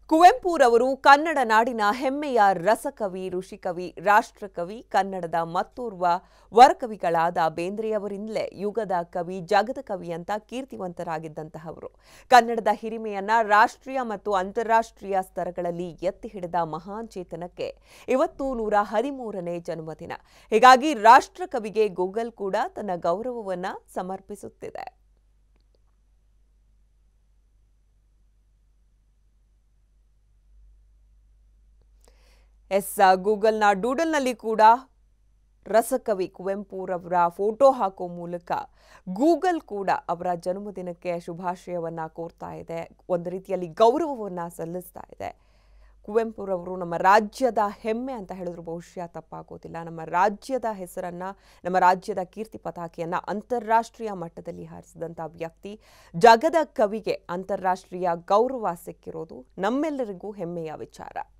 ಕುವೆಂಪುರವರು ಕನ್ನಡ ನಾಡಿನ ಹೆಮ್ಮೆಯ ರಸಕವಿ ಋಷಿಕವಿ ರಾಷ್ಟ್ರಕವಿ ಕನ್ನಡದ ಮತ್ತೋರ್ವ ವರಕವಿಗಳಾದ ಬೇಂದ್ರೆಯವರಿಂದಲೇ ಯುಗದ ಕವಿ ಜಗದ ಕವಿ ಅಂತ ಕೀರ್ತಿವಂತರಾಗಿದ್ದಂತಹವರು ಕನ್ನಡದ ಹಿರಿಮೆಯನ್ನ ರಾಷ್ಟ್ರೀಯ ಮತ್ತು ಅಂತಾರಾಷ್ಟ್ರೀಯ ಸ್ತರಗಳಲ್ಲಿ ಎತ್ತಿ ಹಿಡಿದ ಮಹಾನ್ ಚೇತನಕ್ಕೆ ಇವತ್ತು ನೂರ ಹದಿಮೂರನೇ ಜನ್ಮದಿನ ಹೀಗಾಗಿ ರಾಷ್ಟ್ರಕವಿಗೆ ಗೂಗಲ್ ಕೂಡ ತನ್ನ ಗೌರವವನ್ನ ಸಮರ್ಪಿಸುತ್ತಿದೆ ಎಸ್ ಗೂಗಲ್ನ ಡೂಡಲ್ನಲ್ಲಿ ಕೂಡ ರಸಕವಿ ಕುವೆಂಪುರವರ ಫೋಟೋ ಹಾಕೋ ಮೂಲಕ ಗೂಗಲ್ ಕೂಡ ಅವರ ಜನ್ಮದಿನಕ್ಕೆ ಶುಭಾಶಯವನ್ನ ಕೋರ್ತಾ ಇದೆ ಒಂದು ರೀತಿಯಲ್ಲಿ ಗೌರವವನ್ನ ಸಲ್ಲಿಸ್ತಾ ಇದೆ ಕುವೆಂಪುರವರು ನಮ್ಮ ರಾಜ್ಯದ ಹೆಮ್ಮೆ ಅಂತ ಹೇಳಿದ್ರು ಬಹುಶಃ ತಪ್ಪಾಗೋದಿಲ್ಲ ನಮ್ಮ ರಾಜ್ಯದ ಹೆಸರನ್ನ ನಮ್ಮ ರಾಜ್ಯದ ಕೀರ್ತಿ ಪತಾಕೆಯನ್ನ ಅಂತಾರಾಷ್ಟ್ರೀಯ ಮಟ್ಟದಲ್ಲಿ ಹಾರಿಸಿದಂಥ ವ್ಯಕ್ತಿ ಜಗದ ಕವಿಗೆ ಅಂತಾರಾಷ್ಟ್ರೀಯ ಗೌರವ ಸಿಕ್ಕಿರೋದು ನಮ್ಮೆಲ್ಲರಿಗೂ ಹೆಮ್ಮೆಯ ವಿಚಾರ